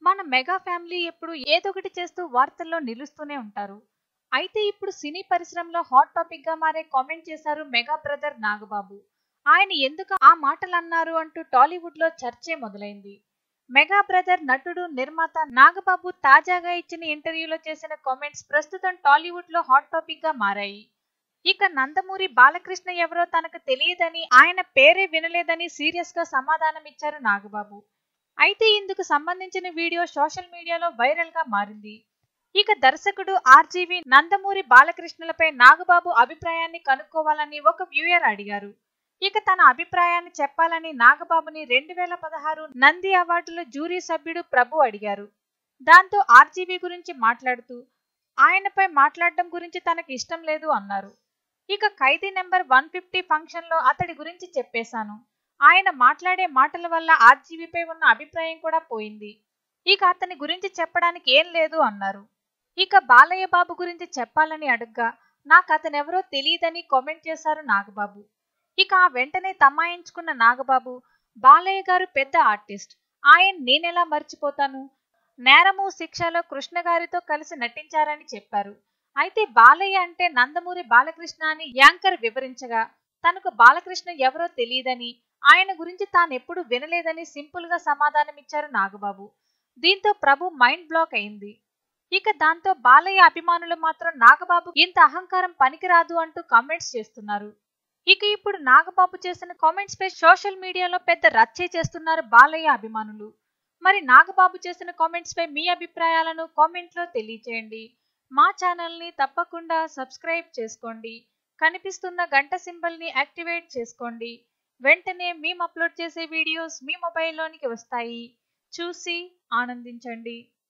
మన mega family ఎప్పుడు ఏదో ఒకటి చేస్తూ వార్తల్లో నిలుస్తూనే ఉంటారు అయితే ఇప్పుడు సినీ పరిశ్రమలో హాట్ టాపిక్ గా మారే కామెంట్ చేశారు మెగా బ్రదర్ నాగబాబు ఆయన ఎందుకు ఆ మాటలు అన్నారు అంటూ టాలీవుడ్ లో చర్చే మొదలైంది మెగా బ్రదర్ నటుడు నిర్మాత నాగబాబు తాజాగా ఇచ్చిన ఇంటర్వ్యూలో చేసిన కామెంట్స్ ప్రస్తుతం టాలీవుడ్ లో హాట్ టాపిక్ గా మారాయి ఇక నందమూరి బాలకృష్ణ ఎవరో తనకు తెలియదని ఆయన పేరే వినలేదని సీరియస్ గా సమాధానం ఇచ్చారు నాగబాబు అయితే ఇందుకు సంబంధించిన వీడియో సోషల్ మీడియాలో వైరల్ గా మారింది ఇక దర్శకుడు ఆర్జీవి నందమూరి బాలకృష్ణలపై నాగబాబు అభిప్రాయాన్ని కనుక్కోవాలని ఒక వ్యూయర్ అడిగారు ఇక తన అభిప్రాయాన్ని చెప్పాలని నాగబాబుని రెండు వేల పదహారు నంది అవార్డుల జ్యూరీ సభ్యుడు ప్రభు అడిగారు దాంతో ఆర్జీవి గురించి మాట్లాడుతూ ఆయనపై మాట్లాడడం గురించి తనకి ఇష్టం లేదు అన్నారు ఇక ఖైదీ నెంబర్ వన్ ఫిఫ్టీ ఫంక్షన్లో అతడి గురించి చెప్పేశాను ఆయన మాట్లాడే మాటల వల్ల ఆర్జీవీపై ఉన్న అభిప్రాయం కూడా పోయింది ఇక అతని గురించి చెప్పడానికి ఏం లేదు అన్నారు ఇక బాలయ్య బాబు గురించి చెప్పాలని అడగ్గా నాకు అతనెవరో తెలియదని కామెంట్ చేశారు నాగబాబు ఇక ఆ వెంటనే తమాయించుకున్న నాగబాబు బాలయ్య గారు పెద్ద ఆర్టిస్ట్ ఆయన నేనెలా మర్చిపోతాను నేరము శిక్షలో కృష్ణ గారితో కలిసి నటించారని చెప్పారు అయితే బాలయ్య అంటే నందమూరి బాలకృష్ణ అని యాంకర్ వివరించగా తనకు బాలకృష్ణ ఎవరో తెలియదని ఆయన గురించి తానెప్పుడు వినలేదని సింపుల్ గా సమాధానమిచ్చారు నాగబాబు దీంతో ప్రభు మైండ్ బ్లాక్ అయింది ఇక దాంతో బాలయ్య అభిమానులు మాత్రం నాగబాబు ఇంత అహంకారం పనికిరాదు అంటూ కామెంట్స్ చేస్తున్నారు ఇక ఇప్పుడు నాగబాబు చేసిన కామెంట్స్ పై సోషల్ మీడియాలో పెద్ద రచ్చే చేస్తున్నారు బాలయ్య అభిమానులు మరి నాగబాబు చేసిన కామెంట్స్ పై మీ అభిప్రాయాలను కామెంట్లో తెలియచేయండి మా ఛానల్ని తప్పకుండా సబ్స్క్రైబ్ చేసుకోండి కనిపిస్తున్న గంట సింబల్ని యాక్టివేట్ చేసుకోండి వెంటనే మేము అప్లోడ్ చేసే వీడియోస్ మీ మొబైల్లోనికి వస్తాయి చూసి ఆనందించండి